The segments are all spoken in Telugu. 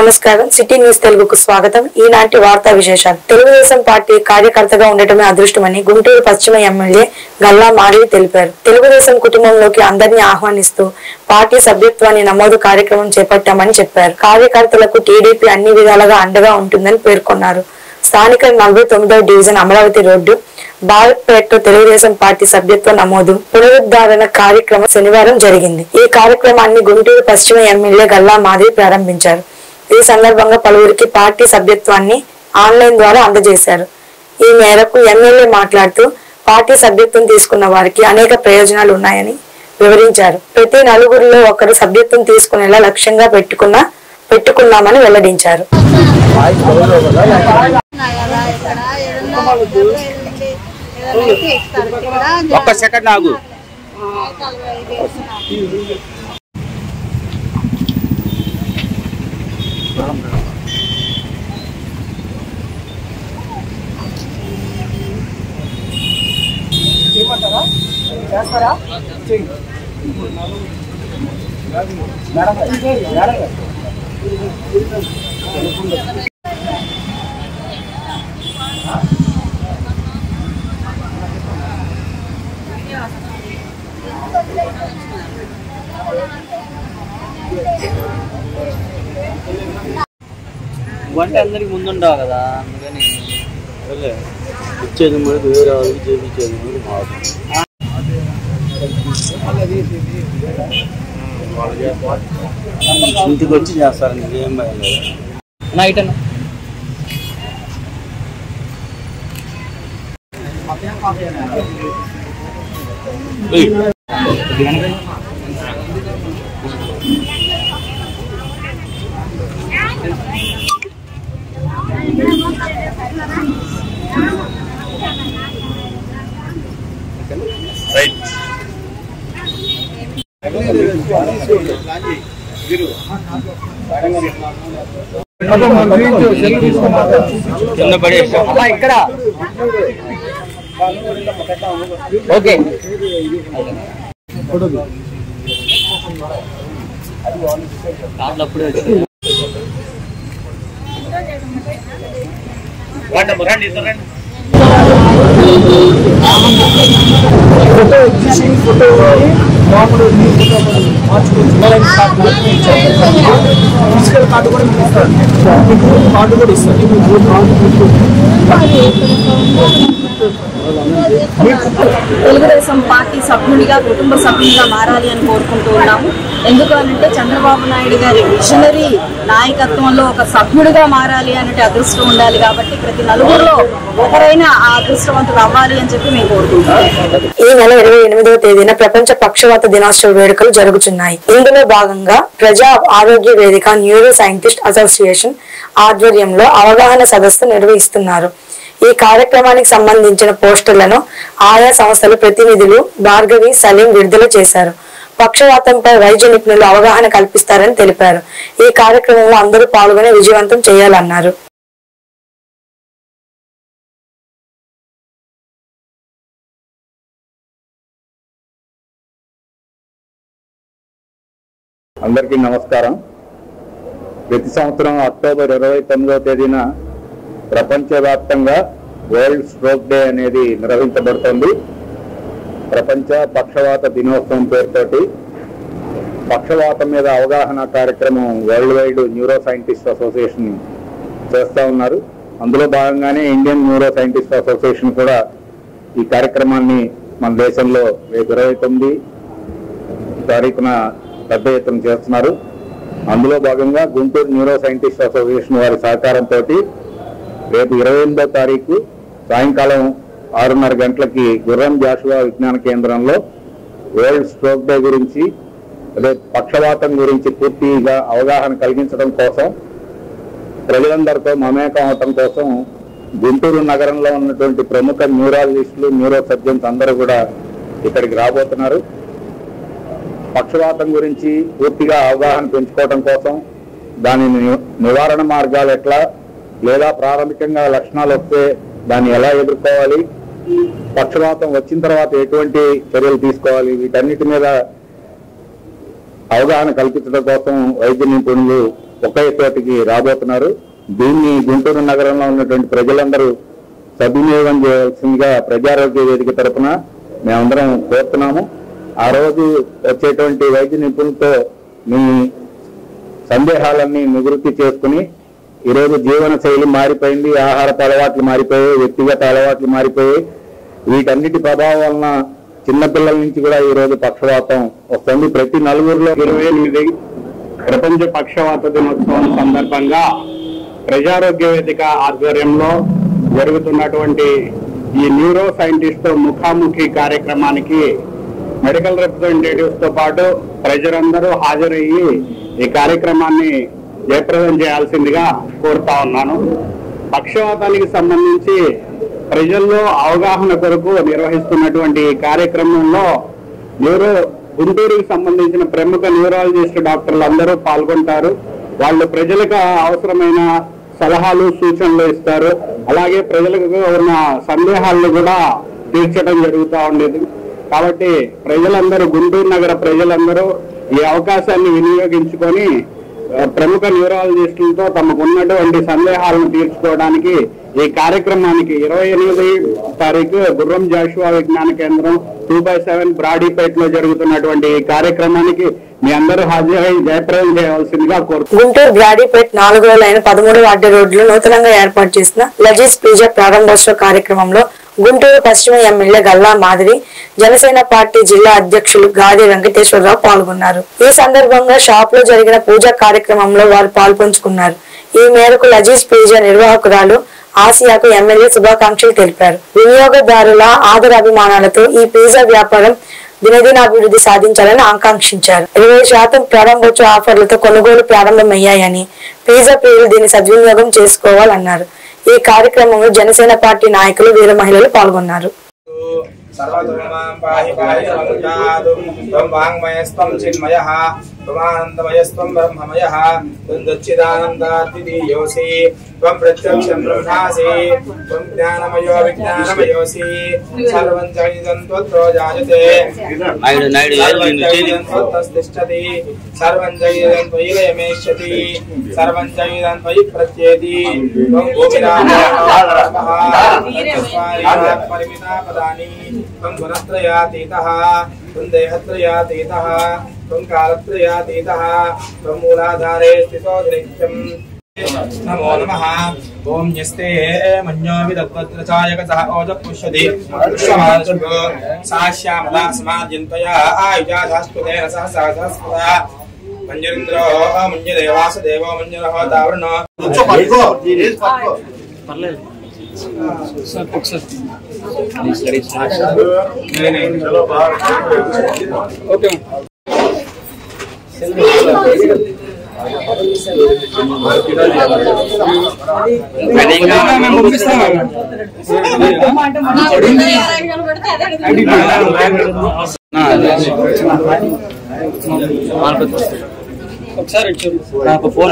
నమస్కారం సిటీ న్యూస్ తెలుగుకు స్వాగతం ఈనాటి వార్తా విశేషాలు తెలుగుదేశం పార్టీ కార్యకర్తగా ఉండటమే అదృష్టమని గుంటూరు పశ్చిమ ఎమ్మెల్యే గల్లా మాధవి తెలిపారు తెలుగుదేశం కుటుంబంలోకి అందరినీ ఆహ్వానిస్తూ పార్టీ సభ్యత్వాన్ని నమోదు కార్యక్రమం చేపట్టామని చెప్పారు కార్యకర్తలకు టీడీపీ అన్ని విధాలుగా అండగా ఉంటుందని పేర్కొన్నారు స్థానిక నలభై తొమ్మిదవ division Amaravati road Balapeta Telugu Desam party సభ్యత్వ నమోదు పునరుద్ధరణ కార్యక్రమం శనివారం జరిగింది ఈ కార్యక్రమాన్ని గుంటూరు పశ్చిమ ఎమ్మెల్యే గల్లా మాధవి ప్రారంభించారు ఈ సందర్భంగా పలువురికి పార్టీ సభ్యత్వాన్ని ఆన్లైన్ ద్వారా అందజేశారు ఈ మేరకు ఎమ్మెల్యే మాట్లాడుతూ పార్టీ సభ్యత్వం తీసుకున్న వారికి అనేక ప్రయోజనాలు ఉన్నాయని వివరించారు ప్రతి నలుగురిలో ఒకరు సభ్యత్వం తీసుకునేలా లక్ష్యంగా పెట్టుకున్న పెట్టుకున్నామని వెల్లడించారు ఉన్నాయి కదా ఇక్కడ ఏదన్నా ఇద్దరు ఏంటి, ఏదన్నా అయితే ఇస్తారు ఇక్కడ ఒక్క సెకండ్ ఆగు నలభై ఐదు వేస్తున్నారు. వంట అందరికి ముందుండవు కదా అందుకని వెళ్ళే. ఇచ్చేది మనకు వేరే వాళ్ళకి చేయించేది మనకు మాకు ఇంటికి వచ్చి చేస్తారు నీకేం భయం లేదు నైట్ అన్న ఏయ్. ఇది వెనక. రైట్ కింద పడేసా ఇక్కడ ఓకే కార్లు అప్పుడే వచ్చింది రండి రండి ఇద్దరు రండి ఫిజికల్ కార్డు కూడా మీకు ఇస్తారు మీకు కార్డు కూడా ఇస్తారు తెలుగుదేశం పార్టీ సభ్యునిగా కుటుంబ సభ్యునిగా మారాలి అని కోరుకుంటూ ఉన్నాము ఎందుకు అనంటే చంద్రబాబు నాయుడు గారి విజనరీ నాయకత్వంలో ఒక సభ్యుడిగా మారాలి అన్నట్టు అదృష్టం ఉండాలి కాబట్టి ప్రతి నలుగురిలో ఒకరైనా ఆ అదృష్టవంతుడు అవ్వాలి అని చెప్పి మేము కోరుకుంటున్నాం ఈ నెల ఇరవై ఎనిమిదవ తేదీన ప్రపంచ పక్షవాత దినోత్సవ వేడుకలు జరుగుతున్నాయి ఇందులో భాగంగా ప్రజా ఆరోగ్య వేదిక న్యూరో సైంటిస్ట్ అసోసియేషన్ ఆధ్వర్యంలో అవగాహన సదస్సు నిర్వహిస్తున్నారు ఈ కార్యక్రమానికి సంబంధించిన పోస్టర్లను ఆయా సంస్థల ప్రతినిధులు భార్గవి సలీం విడుదల చేశారు పక్షవాతంపై వైద్య నిపుణులు అవగాహన కల్పిస్తారని తెలిపారు ఈ కార్యక్రమంలో అందరూ పాల్గొని విజయవంతం చేయాలన్నారు అందరికీ నమస్కారం ప్రతి సంవత్సరం అక్టోబర్ ఇరవై తొమ్మిదవ తేదీన ప్రపంచవ్యాప్తంగా వరల్డ్ స్ట్రోక్ డే అనేది నిర్వహించబడుతుంది ప్రపంచ పక్షవాత దినోత్సవం పేరుతోటి పక్షవాతం మీద అవగాహన కార్యక్రమం world wide neuroscientist association చేస్తూ ఉన్నారు అందులో భాగంగానే ఇండియన్ న్యూరో సైంటిస్ట్ అసోసియేషన్ కూడా ఈ కార్యక్రమాన్ని మన దేశంలో రేపు ఇరవై తొమ్మిది తారీఖున పెద్ద ఎత్తున చేస్తున్నారు అందులో భాగంగా గుంటూరు న్యూరో సైంటిస్ట్ అసోసియేషన్ వారి సహకారంతో రేపు ఇరవై ఎనిమిదో తారీఖు సాయంకాలం ఆరున్నర గంటలకి గుర్రం జాషువా విజ్ఞాన కేంద్రంలో వరల్డ్ స్ట్రోక్ డే గురించి అదే పక్షవాతం గురించి పూర్తిగా అవగాహన కలిగించడం కోసం ప్రజలందరితో మమేకం అవటం కోసం గుంటూరు నగరంలో ఉన్నటువంటి ప్రముఖ న్యూరాలజిస్టులు న్యూరో సర్జన్స్ అందరూ కూడా ఇక్కడికి రాబోతున్నారు పక్షవాతం గురించి పూర్తిగా అవగాహన పెంచుకోవడం కోసం దాని ని- నివారణ మార్గాలు ఎట్లా లేదా ప్రాథమికంగా లక్షణాలు వస్తే దాన్ని ఎలా ఎదుర్కోవాలి పక్షవాతం వచ్చిన తర్వాత ఎటువంటి చర్యలు తీసుకోవాలి వీటన్నిటి మీద అవగాహన కల్పించడం కోసం వైద్య నిపుణులు ఒకే చోటికి రాబోతున్నారు దీన్ని గుంటూరు నగరంలో ఉన్నటువంటి ప్రజలందరూ సద్వినియోగం చేయాల్సిందిగా ప్రజారోగ్య వేదిక తరపున మేమందరం కోరుతున్నాము ఆ రోజు వచ్చేటువంటి వైద్య నిపుణులతో మీ సందేహాలన్నీ నివృత్తి చేసుకుని ఈరోజు జీవన శైలి మారిపోయింది ఆహారపు అలవాట్లు మారిపోయాయి వ్యక్తిగత అలవాట్లు మారిపోయాయి వీటన్నిటి ప్రభావం వలన చిన్నపిల్లల నుంచి కూడా ఈ రోజు పక్షవాతం వస్తుంది ప్రతి నలుగురిలో ఇరవై ఎనిమిది ప్రపంచ పక్షవాత దినోత్సవం సందర్భంగా ప్రజారోగ్య వేదిక ఆధ్వర్యంలో జరుగుతున్నటువంటి ఈ న్యూరో సైంటిస్ట్ ముఖాముఖి కార్యక్రమానికి మెడికల్ రిప్రజెంటేటివ్స్ తో పాటు ప్రజలందరూ హాజరయ్యి ఈ కార్యక్రమాన్ని జయప్రదం చేయాల్సిందిగా కోరుతా ఉన్నాను పక్షవాతానికి సంబంధించి ప్రజల్లో అవగాహన కొరకు నిర్వహిస్తున్నటువంటి ఈ కార్యక్రమంలో న్యూరో గుంటూరుకి సంబంధించిన ప్రముఖ న్యూరాలజిస్ట్ డాక్టర్లు అందరూ పాల్గొంటారు వాళ్ళు ప్రజలకు అవసరమైన సలహాలు సూచనలు ఇస్తారు అలాగే ప్రజలకు ఉన్న సందేహాలను కూడా తీర్చడం జరుగుతూ ఉండేది కాబట్టి ప్రజలందరూ గుంటూరు నగర ప్రజలందరూ ఈ అవకాశాన్ని వినియోగించుకొని ఆ, ప్రముఖ న్యూరాలజిస్టులతో తమకు ఉన్నటువంటి సందేహాలను తీర్చుకోవడానికి ఈ కార్యక్రమానికి ఇరవై ఎనిమిది తారీఖు గుర్రం జాషువా విజ్ఞాన కేంద్రం టూ బై సెవెన్ బ్రాడీపేటలో జరుగుతున్నటువంటి ఈ కార్యక్రమానికి మీ అందరూ హాజరై జయప్రదం చేయవలసిందిగా కోరుతున్నాను గుంటూరు బ్రాడీపేట్ నాలుగో లైన్ పదమూడు వార్డు రోడ్లో నూతనంగా ఏర్పాటు చేసిన లజీజ్ పూజ ప్రారంభోత్సవ కార్యక్రమంలో గుంటూరు పశ్చిమ ఎమ్మెల్యే గల్లా మాదిరి జనసేన పార్టీ జిల్లా అధ్యక్షులు గాది వెంకటేశ్వరరావు పాల్గొన్నారు ఈ సందర్భంగా షాప్ లో జరిగిన పూజా కార్యక్రమంలో వారు పాల్పంచుకున్నారు ఈ మేరకు లజీజ్ పూజ నిర్వాహకురాలు ఆసియాకు ఎమ్మెల్యే శుభాకాంక్షలు తెలిపారు వినియోగదారుల ఆదరాభిమానాలతో ఈ పిజ్జా వ్యాపారం దినదినాభివృద్ధి సాధించాలని ఆకాంక్షించారు ఇరవై శాతం ప్రారంభోత్సవ ఆఫర్లతో కొనుగోలు ప్రారంభమయ్యాయని పిజ్జా ప్రియులు దీన్ని సద్వినియోగం చేసుకోవాలన్నారు ఈ కార్యక్రమంలో జనసేన పార్టీ నాయకులు వీర మహిళలు పాల్గొన్నారు సర్వధర్మాం పాహి పాహి సంజాతుం త్వం వాంగ్మయస్త్వం చిన్మయః త్వమానందమయస్త్వం బ్రహ్మమయః త్వం దచ్చిదానందాద్వితీయోసి త్వం ప్రత్యక్షం బ్రహ్మాసి త్వం జ్ఞానమయో విజ్ఞానమయోసి సర్వం జగదిదం త్వత్రో జాయతే నాయుడు నాయుడు సర్వం జగదిదం త్వత్తస్థిష్టతి సర్వం జగదిదం త్వయి లయమేష్యతి సర్వం జగదిదం త్వయి ప్రత్యేతి త్వం భూమిరాజः పరిమితా పదాని త్వం గుణత్రయాతీతः త్వం దేహత్రయాతీతः త్వం కాలత్రయాతీతः త్వం మూలాధారే స్థితో నిత్యం నమో నమః ఓం యస్తే మన్యో విదత్వత్రచాయక సహ ఓజ పుష్యతి పుష్యమానుష్కో సాశ్యామలా సమాద్యంతయా ఆయుజాధాస్పతేన సహ సహస్రస్పదా మంజరింద్రో మంజదేవాసదేవో మంజరః తావృణో ఒకసారి నాకు ఫోన్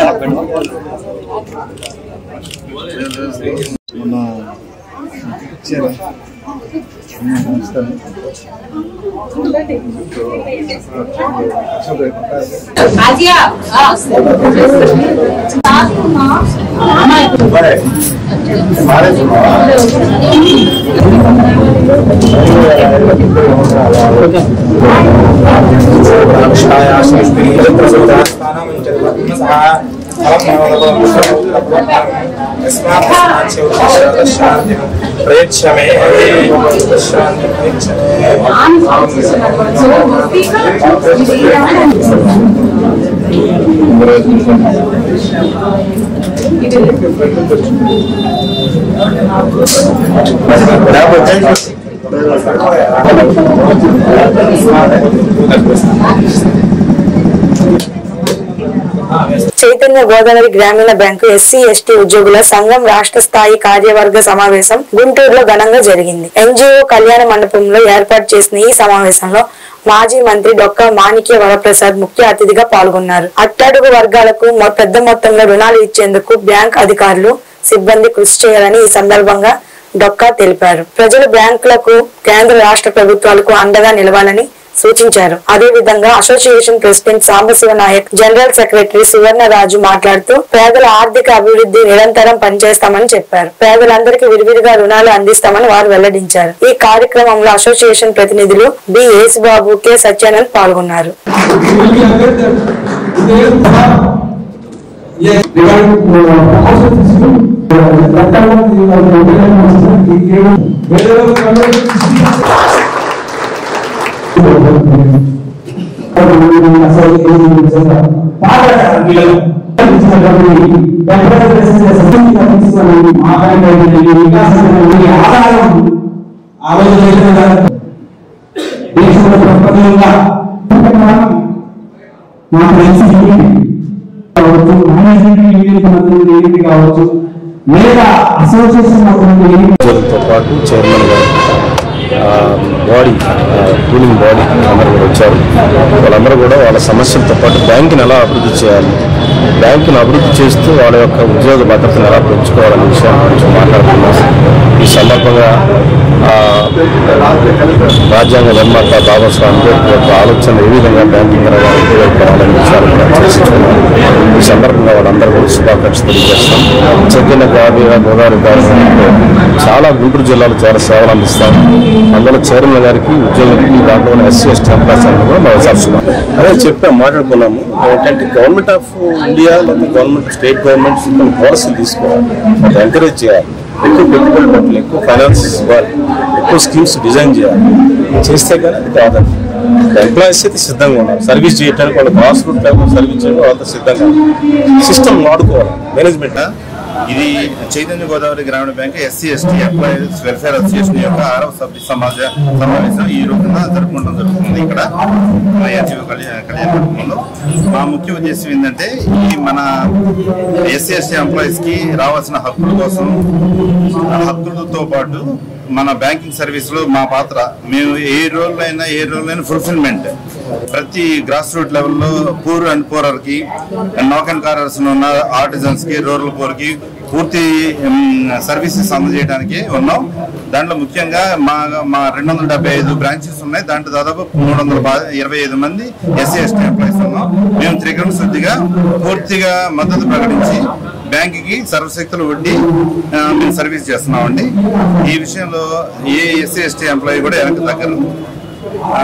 ప్రయచ్ఛమే చైతన్య గోదావరి గ్రామీణ బ్యాంకు ఎస్సీ ఎస్టీ ఉద్యోగుల సంఘం రాష్ట్ర స్థాయి కార్యవర్గ సమావేశం గుంటూరులో ఘనంగా జరిగింది ఎన్జిఓ కళ్యాణ మండపంలో ఏర్పాటు చేసిన ఈ సమావేశంలో మాజీ మంత్రి డొక్కా మాణిక్య వరప్రసాద్ ముఖ్య అతిథిగా పాల్గొన్నారు అట్టడుగు వర్గాలకు మొ- పెద్ద మొత్తంలో రుణాలు ఇచ్చేందుకు బ్యాంక్ అధికారులు సిబ్బంది కృషి చేయాలని ఈ సందర్భంగా డొక్కా తెలిపారు ప్రజలు బ్యాంకులకు కేంద్ర రాష్ట్ర ప్రభుత్వాలకు అండగా నిలవాలని సూచించారు అదే విధంగా association president Sambasiva Nayak general secretary Suvarnaraju మాట్లాడుతూ పేదల ఆర్థిక అభివృద్ధి నిరంతరం పనిచేస్తామని చెప్పారు పేదలందరికీ విరివిరిగా రుణాలు అందిస్తామని వారు వెల్లడించారు ఈ కార్యక్రమంలో అసోసియేషన్ ప్రతినిధులు బి యేసుబాబు కె సత్యానంద్ పాల్గొన్నారు దేశంలో ప్రపంచంగా మా ఫ్రెండ్స్ కావచ్చు మేనేజ్మెంట్ యూనియన్ మధ్య యూనిట్ కావచ్చు లేదా అసోసియేషన్ మధ్య తో పాటు చైర్మన్ గారు బాడీ రూలింగ్ బాడీ అందరూ కూడా వచ్చారు వాళ్ళందరూ కూడా వాళ్ళ సమస్యలతో పాటు బ్యాంకుని ఎలా అభివృద్ధి చేయాలి బ్యాంకును అభివృద్ధి చేస్తూ వాళ్ళ యొక్క ఉద్యోగ భద్రతను ఎలా పెంచుకోవాలనే విషయాన్ని గురించి మాట్లాడుతున్నాం ఈ సందర్భంగా ఆ, రాజ్యాంగ నిర్మాత బాబాసాహెబ్ అంబేద్కర్ యొక్క ఆలోచన ఏ విధంగా బ్యాంకింగ్ రంగాన్ని ఉపయోగపడాలనే విషయాలు కూడా చర్చించుకున్నాం ఈ సందర్భంగా వాళ్ళందరూ కూడా శుభాకాంక్షలు తెలియజేస్తాం చెక్కిన గాబీర గోదావరి గారి చాలా గుంటూరు జిల్లాలో చాలా సేవలు అందిస్తాం అందులో చైర్మన్ గారికి ఉద్యోగులకి దాంట్లో ఎస్సీ ఎస్టీ ఎంప్లాయీస్ అందరూ కూడా మనం చేస్తున్నాం అదే చెప్పాం మాట్లాడుకున్నాము ఏంటంటే గవర్నమెంట్ ఆఫ్ ఇండియా లేదా గవర్నమెంట్ స్టేట్ గవర్నమెంట్స్ కొన్ని పాలసీలు తీసుకోవాలి అది ఎంకరేజ్ చేయాలి ఎక్కువ పెట్టుబడి పెట్టాలి ఎక్కువ ఫైనాన్స్ ఇవ్వాలి ఎక్కువ స్కీమ్స్ డిజైన్ చేయాలి చేస్తే కానీ అది కాదండి ఎంప్లాయీస్ అయితే సిద్ధంగా ఉన్నారు సర్వీస్ చేయడానికి వాళ్ళు గ్రాస్ రూట్ లెవెల్ సర్వీస్ చేయడం వాళ్ళంతా సిద్ధంగా సిస్టమ్ వాడుకోవాలి మేనేజ్మెంట్ ఇది చైతన్య గోదావరి గ్రామీణ bank SC ST employees welfare association యొక్క ఆరవ సభ్య సమాజ సమావేశం ఈ రోజున జరుపుకోవడం జరుగుతుంది ఇక్కడ మన ఎన్జిఓ కళ్యాణ కళ్యాణ మండపంలో మా ముఖ్య ఉద్దేశం ఏంటంటే ఈ మన ఎస్సీ ఎస్టీ ఎంప్లాయీస్ కి రావాల్సిన హక్కుల కోసం ఆ హక్కులతో పాటు మన బ్యాంకింగ్ సర్వీస్ లో మా పాత్ర మేము ఏ రోల్ అయినా ఏ రోల్ అయినా ఫుల్ఫిల్మెంట్ ప్రతి గ్రాస్ రూట్ లెవెల్లో పూర్ అండ్ పూరర్ కి నాక్ అండ్ కారర్స్ ఉన్న ఆర్టిజన్స్ కి రూరల్ పూర్ కి పూర్తి సర్వీసెస్ అందజేయడానికి ఉన్నాం దాంట్లో ముఖ్యంగా మా మా రెండు వందల డెబ్బై ఐదు బ్రాంచెస్ ఉన్నాయి దాంట్లో దాదాపు మూడు వందల బా- ఇరవై ఐదు మంది ఎస్సీ ఎస్టీ ఎంప్లాయీస్ ఉన్నాం మేము త్రికరణ శుద్ధిగా పూర్తిగా మద్దతు ప్రకటించి బ్యాంకుకి సర్వశక్తులు వడ్డీ ఆ, మేము సర్వీస్ చేస్తున్నామండి ఈ విషయంలో ఏ ఎస్సీ ఎస్టీ ఎంప్లాయీ కూడా వెనక్కి తగ్గరు ఆ,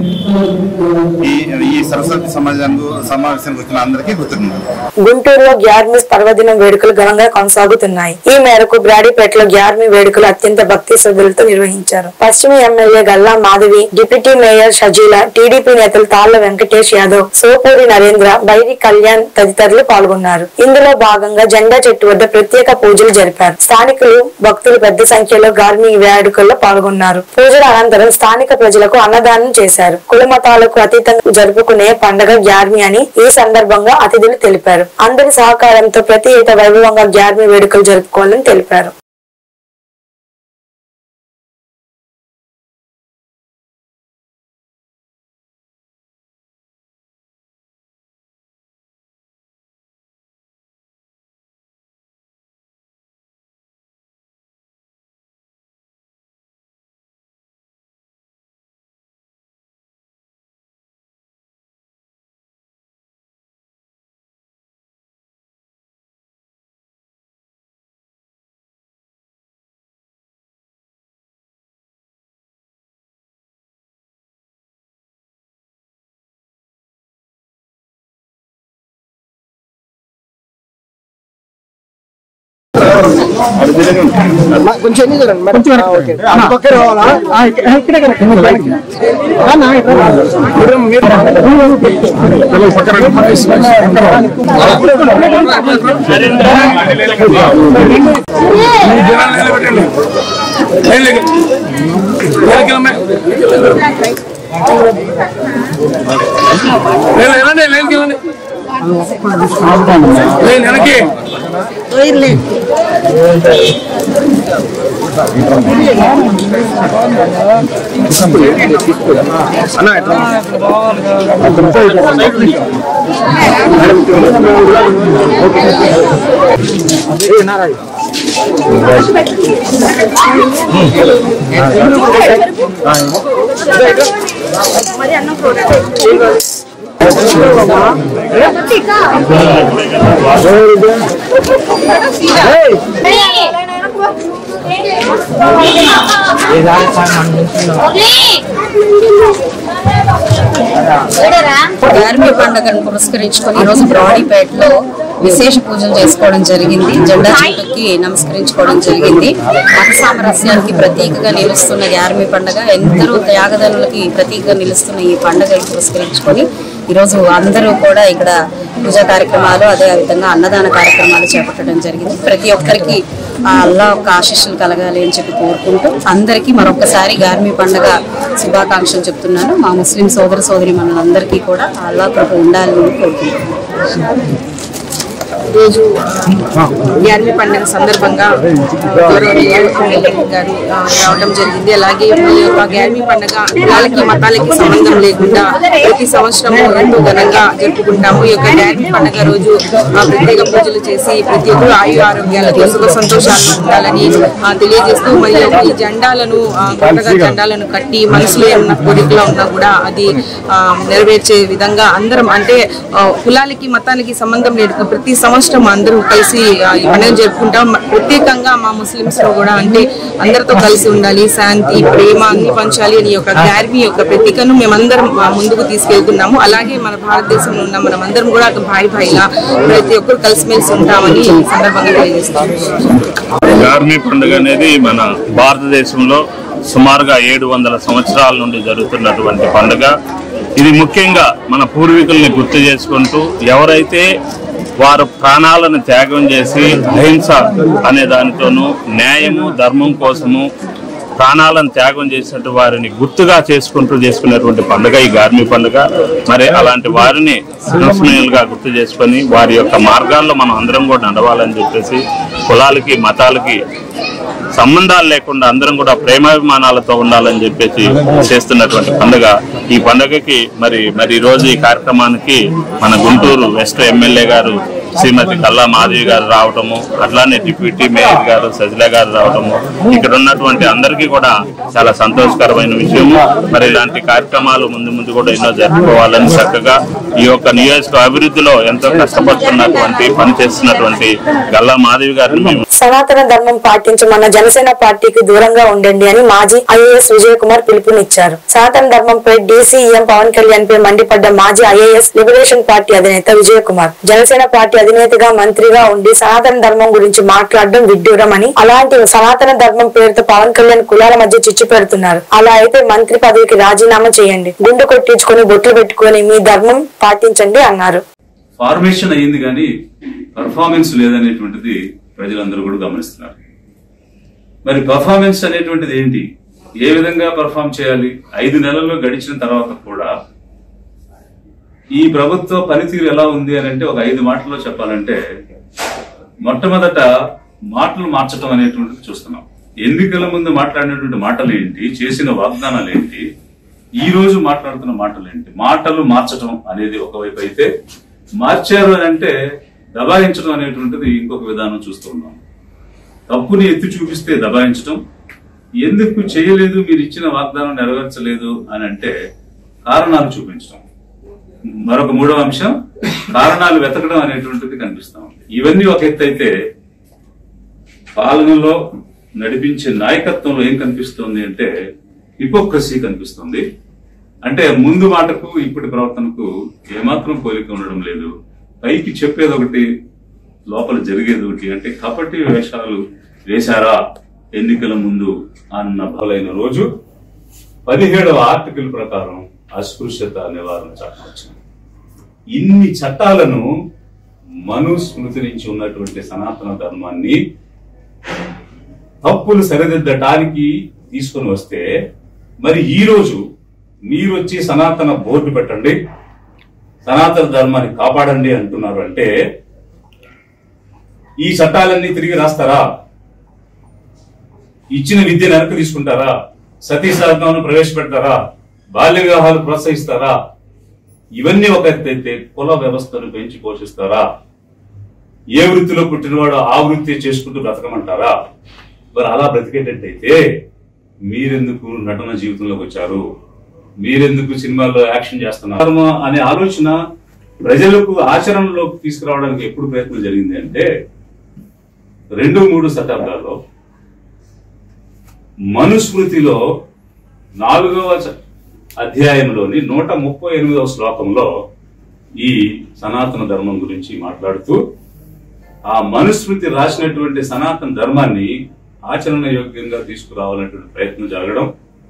ఈ ఈ సరస్వతి సమాజానికి సమావేశానికి వచ్చిన అందరికీ కృతజ్ఞతలు గుంటూరులో గ్యార్మిస్ పర్వదినం వేడుకలు ఘనంగా కొనసాగుతున్నాయి ఈ మేరకు బ్రాడీపేటలో గ్యార్మి వేడుకలు అత్యంత భక్తి శ్రద్ధలతో నిర్వహించారు పశ్చిమ MLA Galla Madhavi deputy mayor Shajeela TDP నేతలు తాళ్ల వెంకటేష్ యాదవ్ సోపూరి నరేంద్ర బైరి కళ్యాణ్ తదితరులు పాల్గొన్నారు ఇందులో భాగంగా జెండా చెట్టు వద్ద ప్రత్యేక పూజలు జరిపారు స్థానికులు భక్తులు పెద్ద సంఖ్యలో గార్మి వేడుకల్లో పాల్గొన్నారు పూజల అనంతరం స్థానిక ప్రజలకు అన్నదానం చేశారు కుల మతాలకు అతీతంగా జరుపుకునే పండగ గ్యార్మి అని ఈ సందర్భంగా అతిథులు తెలిపారు అందరి సహకారంతో ప్రతి ఏటా వైభవంగా గ్యార్మి వేడుకలు జరుపుకోవాలని తెలిపారు కొంచెం ఎన్ని చూడండి మేడం కొంచెం ఓకే అటు పక్క రావాలా ఆ, ఇక్కడ ఇక్కడ ఇక్కడ కింద పైకి. ఆ, నా ఇక్కడ రా. మీరు మీరు మరి అన్నం గార్మి పండుగను పురస్కరించుకొని ఈ రోజు బ్రాడీపేటలో విశేష పూజలు చేసుకోవడం జరిగింది జెండా చెట్టుకి నమస్కరించుకోవడం జరిగింది మత సామరస్యానికి ప్రతీకగా నిలుస్తున్న గార్మి పండుగ ఎందరో త్యాగదనులకి ప్రతీకగా నిలుస్తున్న ఈ పండుగను పురస్కరించుకొని ఈరోజు అందరూ కూడా ఇక్కడ పూజా కార్యక్రమాలు అదే విధంగా అన్నదాన కార్యక్రమాలు చేపట్టడం జరిగింది ప్రతి ఒక్కరికి ఆ అల్లా యొక్క ఆశీస్సులు కలగాలి అని చెప్పి కోరుకుంటూ అందరికీ మరొకసారి గార్మి పండుగ శుభాకాంక్షలు చెప్తున్నాను మా ముస్లిం సోదర సోదరి మనందరికీ కూడా ఆ అల్లా కృప ఉండాలని కోరుకుంటున్నాను రోజు గ్యార్మీ పండుగ సందర్భంగా గౌరవనీయ ఎమ్మెల్యే గారు ఆ, రావడం జరిగింది అలాగే ఈ యొక్క గ్యార్మీ పండుగ కులాలకి మతాలకి సంబంధం లేకుండా ప్రతి సంవత్సరం ఎంతో ఘనంగా జరుపుకుంటాము ఈ యొక్క గ్యార్మీ పండుగ రోజు ఆ, ప్రత్యేక పూజలు చేసి ప్రతి ఒక్కరు ఆయు ఆరోగ్యాలతో సుఖ సంతోషాలు ఉండాలని ఆ, తెలియజేస్తూ మరియు ఈ జెండాలను ఆ, కొత్తగా జెండాలను కట్టి మనసులో ఏమన్నా కోరికలో ఉన్నా కూడా అది ఆ, నెరవేర్చే విధంగా అందరం అంటే ఆ, కులాలకి మతానికి సంబంధం లేదు ప్రతి సంవత్సరం అందరూ కలిసి ఆ, ఈ పండుగ జరుపుకుంటాం మ- ప్రత్యేకంగా మా ముస్లిమ్స్ లో కూడా అంటే అందరితో కలిసి ఉండాలి శాంతి ప్రేమ అన్ని పంచాలి అని ఈ యొక్క గార్మి యొక్క ప్రతీకను మేమందరం ఆ, ముందుకు తీసుకెళ్తున్నాము అలాగే మన భారతదేశంలో ఉన్న మనం అందరం కూడా ఒక భాయి భాయిలా ప్రతి ఒక్కరు కలిసిమెలిసి ఉంటామని ఈ సందర్భంగా తెలియజేస్తున్నాము గార్మీ పండుగ అనేది మన భారతదేశంలో సుమారుగా ఏడు వందల సంవత్సరాల నుండి జరుగుతున్నటువంటి పండుగ ఇది ముఖ్యంగా మన పూర్వీకుల్ని గుర్తు చేసుకుంటూ ఎవరైతే వారు ప్రాణాలను త్యాగం చేసి అహింస అనే దానితోనూ న్యాయము ధర్మం కోసము ప్రాణాలను త్యాగం చేసినట్టు వారిని గుర్తుగా చేసుకుంటూ చేసుకునేటువంటి పండుగ ఈ గార్మీ పండుగ మరి అలాంటి వారిని సంస్మరణీయులుగా గుర్తు చేసుకొని వారి యొక్క మార్గాల్లో మనం అందరం కూడా నడవాలని చెప్పేసి కులాలకి మతాలకి సంబంధాలు లేకుండా అందరం కూడా ప్రేమాభిమానాలతో ఉండాలని చెప్పేసి చేస్తున్నటువంటి పండుగ ఈ పండుగకి మరి మరి ఈ రోజు ఈ కార్యక్రమానికి మన గుంటూరు వెస్ట్ ఎమ్మెల్యే గారు శ్రీమతి కల్లా మాధవి గారు రావటము అట్లానే డిప్యూటీ మేయర్ గారు సజిల గారు రావటము ఇక్కడ ఉన్నటువంటి అందరికీ కూడా చాలా సంతోషకరమైన విషయము మరి ఇలాంటి కార్యక్రమాలు ముందు ముందు కూడా ఎన్నో జరుపుకోవాలని చక్కగా ఈ యొక్క నియోజక అభివృద్ధిలో ఎంతో కష్టపడుతున్నటువంటి పనిచేస్తున్నటువంటి గల్లా మాధవి గారిని మేము సనాతన ధర్మం పాటించమన్న జనసేన పార్టీకి దూరంగా ఉండండి అని మాజీ ఐఏఎస్ విజయ్ కుమార్ పిలుపునిచ్చారు సనాతన ధర్మంపై డీసీఎం పవన్ కళ్యాణ్ పై మండిపడ్డ మాజీ ఐఏఎస్ లిబరేషన్ పార్టీ అధినేత విజయ్ కుమార్ జనసేన పార్టీ అధినేతగా మంత్రిగా ఉండి సనాతన ధర్మం గురించి మాట్లాడడం విడ్డూరం అని అలాంటి సనాతన ధర్మం పేరుతో పవన్ కళ్యాణ్ కులాల మధ్య చిచ్చు పెడుతున్నారు అలా అయితే మంత్రి పదవికి రాజీనామా చేయండి గుండు కొట్టించుకొని బొట్లు పెట్టుకొని మీ ధర్మం పాటించండి అన్నారు ఫార్మేషన్ అయ్యింది కానీ పర్ఫార్మెన్స్ లేదనేటువంటిది ప్రజలందరూ కూడా గమనిస్తున్నారు మరి పర్ఫార్మెన్స్ అనేటువంటిది ఏంటి ఏ విధంగా పర్ఫామ్ చేయాలి ఐదు నెలల్లో గడిచిన తర్వాత కూడా ఈ ప్రభుత్వ పనితీరు ఎలా ఉంది అని అంటే ఒక ఐదు మాటల్లో చెప్పాలంటే మొట్టమొదట మాటలు మార్చడం అనేటువంటిది చూస్తున్నాం ఎన్నికల ముందు మాట్లాడినటువంటి మాటలు ఏంటి చేసిన వాగ్దానాలు ఏంటి ఈ రోజు మాట్లాడుతున్న మాటలు ఏంటి మాటలు మార్చడం అనేది ఒకవైపు అయితే మార్చారు అని అంటే దబాయించడం అనేటువంటిది ఇంకొక విధానం చూస్తూ ఉన్నాం తప్పుని ఎత్తి చూపిస్తే దబాయించడం ఎందుకు చేయలేదు మీరు ఇచ్చిన వాగ్దానం నెరవేర్చలేదు అని అంటే కారణాలు చూపించడం మరొక మూడవ అంశం కారణాలు వెతకడం అనేటువంటిది కనిపిస్తా ఉంది ఇవన్నీ ఒక ఎత్తు అయితే పాలనలో నడిపించే నాయకత్వంలో ఏం కనిపిస్తుంది అంటే హిపోక్రసీ కనిపిస్తుంది అంటే ముందు మాటకు ఇప్పటి ప్రవర్తనకు ఏమాత్రం పోలిక ఉండడం లేదు పైకి చెప్పేది ఒకటి లోపల జరిగేది ఒకటి అంటే కపటి వేషాలు వేశారా ఎన్నికల ముందు అన్న బలైన రోజు పదిహేడవ ఆర్టికల్ ప్రకారం అస్పృశ్యత నివారణ చట్టం వచ్చింది ఇన్ని చట్టాలను మనుస్మృతి నుంచి ఉన్నటువంటి సనాతన ధర్మాన్ని తప్పులు సరిదిద్దటానికి తీసుకొని వస్తే మరి ఈ రోజు మీరు వచ్చి సనాతన బోర్డు పెట్టండి సనాతన ధర్మాన్ని కాపాడండి అంటున్నారు అంటే ఈ చట్టాలన్నీ తిరిగి రాస్తారా ఇచ్చిన విద్య వెనక్కి తీసుకుంటారా సతీ సాధనను ప్రవేశపెడతారా బాల్య వివాహాలు ప్రోత్సహిస్తారా ఇవన్నీ ఒక ఎత్తు అయితే కుల వ్యవస్థను పెంచి పోషిస్తారా ఏ వృత్తిలో పుట్టినవాడు ఆ వృత్తి చేసుకుంటూ బ్రతకమంటారా మరి అలా బ్రతికేటట్టయితే మీరెందుకు నటన జీవితంలోకి వచ్చారు మీరెందుకు సినిమాల్లో యాక్షన్ చేస్తున్నారు ధర్మ అనే ఆలోచన ప్రజలకు ఆచరణలోకి తీసుకురావడానికి ఎప్పుడు ప్రయత్నం జరిగింది అంటే రెండు మూడు శతాబ్దాల్లో మనుస్మృతిలో నాలుగవ చ- అధ్యాయంలోని నూట ముప్పై ఎనిమిదవ శ్లోకంలో ఈ సనాతన ధర్మం గురించి మాట్లాడుతూ ఆ మనుస్మృతి రాసినటువంటి సనాతన ధర్మాన్ని ఆచరణ యోగ్యంగా తీసుకురావాలనేటువంటి ప్రయత్నం జరగడం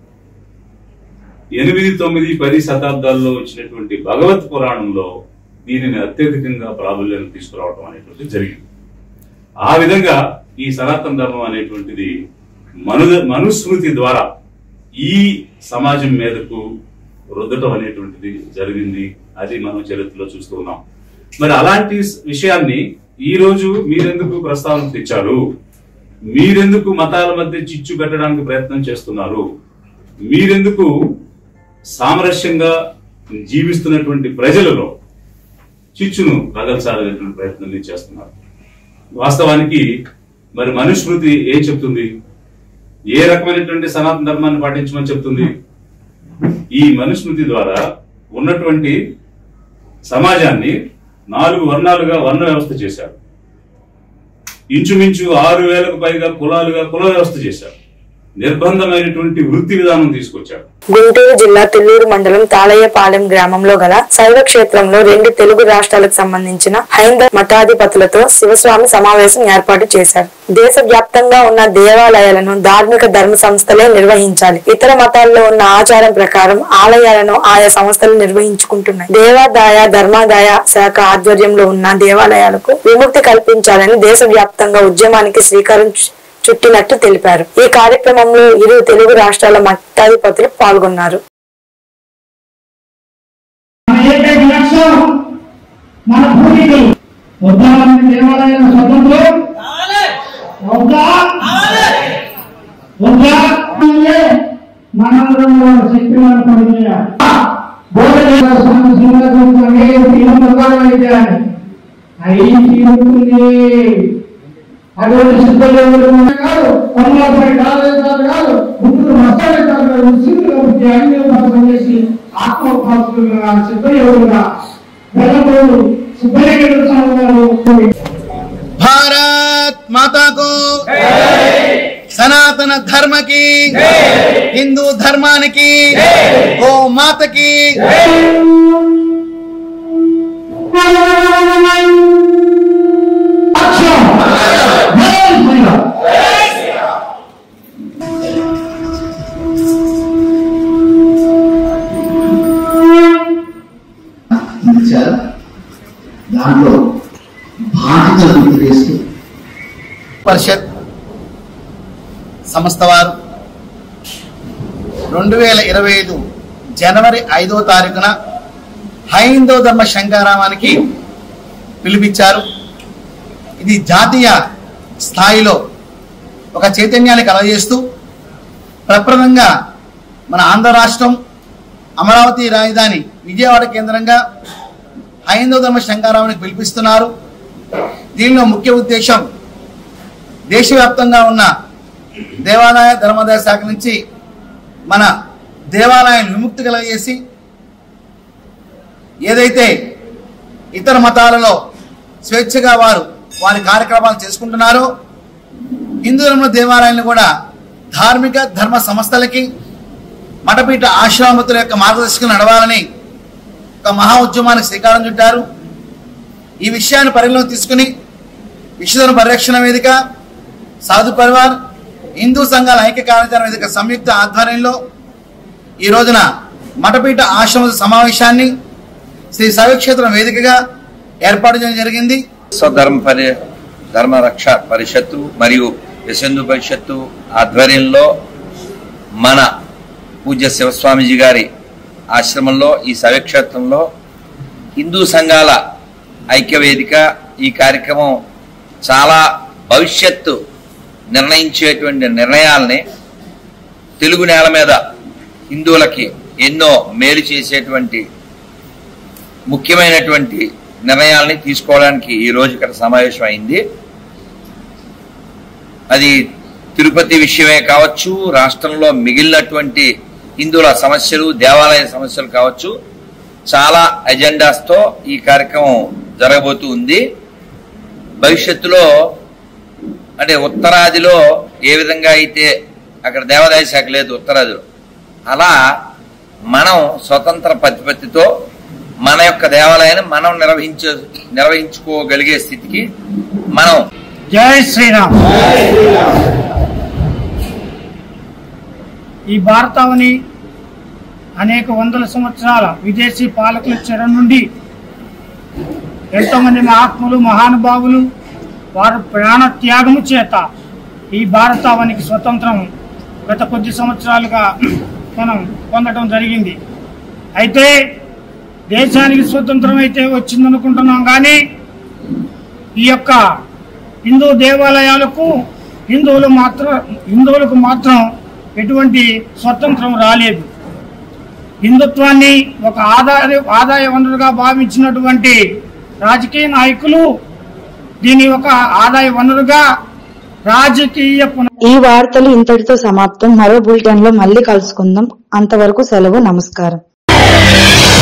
ఎనిమిది తొమ్మిది పది శతాబ్దాల్లో వచ్చినటువంటి భగవత్ పురాణంలో దీనిని అత్యధికంగా ప్రాబల్యాన్ని తీసుకురావడం అనేటువంటిది జరిగింది ఆ విధంగా ఈ సనాతన ధర్మం అనేటువంటిది మను మనుస్మృతి ద్వారా ఈ సమాజం మీదకు రుద్దటం అనేటువంటిది జరిగింది అది మనం చరిత్రలో చూస్తూ ఉన్నాం మరి అలాంటి విషయాన్ని ఈ రోజు మీరెందుకు ప్రస్తావన తెచ్చారు మీరెందుకు మతాల మధ్య చిచ్చు పెట్టడానికి ప్రయత్నం చేస్తున్నారు మీరెందుకు సామరస్యంగా జీవిస్తున్నటువంటి ప్రజలలో చిచ్చును రగల్చాలనేటువంటి ప్రయత్నం మీరు చేస్తున్నారు వాస్తవానికి మరి మనుస్మృతి ఏం చెప్తుంది ఏ రకమైనటువంటి సనాతన ధర్మాన్ని పాటించమని చెప్తుంది ఈ మనుస్మృతి ద్వారా ఉన్నటువంటి సమాజాన్ని నాలుగు వర్ణాలుగా వర్ణ వ్యవస్థ చేశారు ఇంచుమించు ఆరు వేలకు పైగా కులాలుగా కుల వ్యవస్థ చేశారు నిర్బంధమైనటువంటి వృత్తి విధానం తీసుకొచ్చారు గుంటూరు జిల్లా తుళ్లూరు మండలం తాళయ్యపాలెం గ్రామంలో గల శైవ క్షేత్రంలో రెండు తెలుగు రాష్ట్రాలకు సంబంధించిన హైందవ మఠాధిపతులతో శివస్వామి సమావేశం ఏర్పాటు చేశారు దేశ వ్యాప్తంగా ఉన్న దేవాలయాలను ధార్మిక ధర్మ సంస్థలే నిర్వహించాలి ఇతర మతాల్లో ఉన్న ఆచారం ప్రకారం ఆలయాలను ఆయా సంస్థలు నిర్వహించుకుంటున్నాయి దేవాదాయ ధర్మాదాయ శాఖ ఆధ్వర్యంలో ఉన్న దేవాలయాలకు విముక్తి కల్పించాలని దేశవ్యాప్తంగా ఉద్యమానికి శ్రీకారం చు- చుట్టినట్టు తెలిపారు ఈ కార్యక్రమంలో ఇరు తెలుగు రాష్ట్రాల మఠాధిపతులు పాల్గొన్నారు మన ఏకైక లక్ష్యం మన పూర్వీకులు ఉద్దామని దేవాలయాల స్వతంత్రం వద్దా వద్దా మన శక్తివాన్ పనిచేయాలి బోధన స్వామి శ్రీమంతాన్ని అయి తీరుతుంది అటువంటి సిద్ధలేవులు కాదు కొన్నాపై కాలేజీలు కాదు గుంటూరు మసాలా కాదు సింగుల బుద్ధి అన్ని ఉపాసన చేసి ఆత్మోపాసకులుగా సిద్ధయోగులుగా వెల్లబోలు సుబ్బయ్య గారు भारत माता को సనాతన ధర్మకి హిందూ ధర్మానికి గో మాతకి ఇచ్చారు దాంట్లో బాధ్యత గుర్తు చేస్తూ పరిషత్ సంస్థ వారు రెండు వేల ఇరవై ఐదు జనవరి ఐదో తారీఖున హైందవ ధర్మ శంకారామానికి పిలిపించారు ఇది జాతీయ స్థాయిలో ఒక చైతన్యాన్ని కలగజేస్తూ ప్రప్రదంగా మన ఆంధ్ర రాష్ట్రం అమరావతి రాజధాని విజయవాడ కేంద్రంగా హైందవ ధర్మ శంకారామానికి పిలిపిస్తున్నారు దీనిలో ముఖ్య ఉద్దేశం దేశవ్యాప్తంగా ఉన్న దేవాలయ ధర్మాదాయ శాఖ నుంచి మన దేవాలయాన్ని విముక్తి కలగజేసి ఏదైతే ఇతర మతాలలో స్వేచ్ఛగా వారు వారి కార్యక్రమాలు చేసుకుంటున్నారో హిందూ ధర్మ దేవాలయాలను కూడా ధార్మిక ధర్మ సంస్థలకి మఠపీఠ ఆశ్రమతుల యొక్క మార్గదర్శకం నడవాలని ఒక మహా ఉద్యమానికి శ్రీకారం చుట్టారు ఈ విషయాన్ని పరిగణలోకి తీసుకుని విశ్వధర్మ పరిరక్షణ వేదిక సాధు పరివార్ హిందూ సంఘాల ఐక్య కార్యాచరణ వేదిక సంయుక్త ఆధ్వర్యంలో ఈ రోజున మఠపీఠ ఆశ్రమ సమావేశాన్ని శ్రీ శైవక్షేత్రం వేదికగా ఏర్పాటు చేయడం జరిగింది స్వధర్మ పరి ధర్మ రక్ష పరిషత్తు మరియు యశందు పరిషత్తు ఆధ్వర్యంలో మన పూజ్య శివస్వామీజీ గారి ఆశ్రమంలో ఈ శైవక్షేత్రంలో హిందూ సంఘాల ఐక్య వేదిక ఈ కార్యక్రమం చాలా భవిష్యత్తు నిర్ణయించేటువంటి నిర్ణయాల్ని తెలుగు నేల మీద హిందువులకి ఎన్నో మేలు చేసేటువంటి ముఖ్యమైనటువంటి నిర్ణయాల్ని తీసుకోవడానికి ఈ రోజు ఇక్కడ సమావేశం అయింది అది తిరుపతి విషయమే కావచ్చు రాష్ట్రంలో మిగిలినటువంటి హిందువుల సమస్యలు దేవాలయ సమస్యలు కావచ్చు చాలా ఎజెండాస్తో ఈ కార్యక్రమం జరగబోతూ ఉంది భవిష్యత్తులో అంటే ఉత్తరాదిలో ఏ విధంగా అయితే అక్కడ దేవాదాయ శాఖ లేదు ఉత్తరాదిలో అలా మనం స్వతంత్ర ప్రతిపత్తితో మన యొక్క దేవాలయాన్ని మనం నిర్వహించ నిర్వహించుకోగలిగే స్థితికి మనం జై శ్రీరామ్ ఈ భారతావని అనేక వందల సంవత్సరాల విదేశీ పాలకుల చెర నుండి ఎంతోమంది మహాత్ములు మహానుభావులు వారు ప్రాణ త్యాగము చేత ఈ భారతావనికి స్వతంత్రం గత కొద్ది సంవత్సరాలుగా మనం పొందడం జరిగింది అయితే దేశానికి స్వతంత్రం అయితే వచ్చిందనుకుంటున్నాం కానీ ఈ యొక్క హిందూ దేవాలయాలకు హిందువులు మాత్రం హిందువులకు మాత్రం ఎటువంటి స్వతంత్రం రాలేదు హిందుత్వాన్ని ఒక ఆదాయ ఆదాయ వనరుగా భావించినటువంటి రాజకీయ నాయకులు దీని ఒక ఆదాయ వనరుగా రాజకీయ పున- ఈ వార్తలు ఇంతటితో సమాప్తం మరో బులెటిన్ లో మళ్ళీ కలుసుకుందాం అంతవరకు సెలవు నమస్కారం